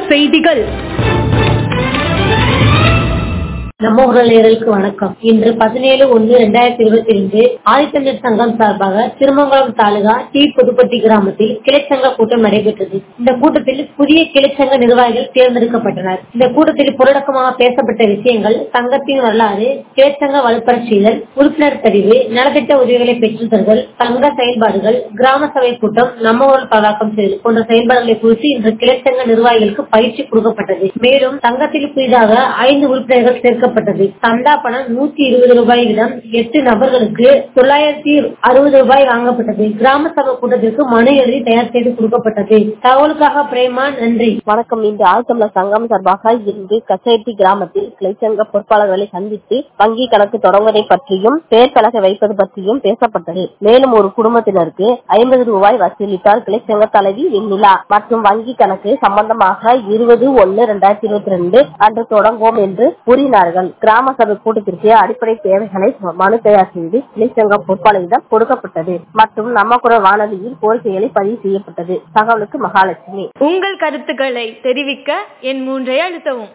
செய்திகள் நம்ம உறவினர்களுக்கு வணக்கம் இன்று பதினேழு ஒன்று இரண்டாயிரத்தி இருபத்தி ரெண்டு ஆதித்தமிழர் சங்கம் சார்பாக திருமங்கலம் தாலுகா டி புதுப்பட்டி கிராமத்தில் கிளைச்சங்க கூட்டம் நடைபெற்றது இந்த கூட்டத்தில் புதிய கிளைச்சங்க நிர்வாகிகள் தேர்ந்தெடுக்கப்பட்டனர் இந்த கூட்டத்தில் புரடக்கமாக பேசப்பட்ட விஷயங்கள் சங்கத்தின் வரலாறு கிளைச்சங்க வலுப்பெறச் செய்தல் உறுப்பினர் பதிவு நலத்திட்ட உதவிகளை பெற்றுத் தருதல் சங்க செயல்பாடுகள் கிராம சபை கூட்டம் நம்ம ஊரில் பதாக்கம் செய்தல் போன்ற செயல்பாடுகளை குறித்து இன்று கிளைச்சங்க நிர்வாகிகளுக்கு பயிற்சி கொடுக்கப்பட்டது மேலும் சங்கத்தில் புதிதாக ஐந்து உறுப்பினர்கள் சேர்க்கப்பட்டது சந்தா பணம் நூத்தி இருபது ரூபாய் வீதம் எட்டு நபர்களுக்கு தொள்ளாயிரத்தி அறுபது ரூபாய் வாங்கப்பட்டது கிராம சபை கூட்டத்திற்கு மனு எழுதி தயார் செய்து கொடுக்கப்பட்டது தகவலுக்காக பிரேமா நன்றி வணக்கம் இன்று ஆழ்த்தமிழர் சங்கம் சார்பாக இன்று கச்சேட்டி கிராமத்தில் கிளைச்சங்க பொறுப்பாளர்களை சந்தித்து வங்கி கணக்கு தொடங்குவதை பற்றியும் பெயர் பலகை வைப்பது பற்றியும் பேசப்பட்டது மேலும் ஒரு குடும்பத்தினருக்கு ஐம்பது ரூபாய் வசூலித்தார் கிளைச்சங்க தலைவி வெண்ணிலா மற்றும் வங்கி கணக்கு சம்பந்தமாக இருபது ஒன்னு இரண்டாயிரத்தி இருபத்தி ரெண்டு அன்று தொடங்குவோம் என்று கூறினார்கள் கிராம சபை கூட்டத்திற்கு அடிப்படை தேவைகளை மனு தயார் செய்து கிளைச்சங்க பொறுப்பாளரிடம் கொடுக்கப்பட்டது மற்றும் நம்ம குரல் வானொலியில் கோரிக்கைகளை பதிவு செய்யப்பட்டது தகவலுக்கு மகாலட்சுமி உங்கள் கருத்துக்களை தெரிவிக்க என் மூன்றை அழுத்தவும்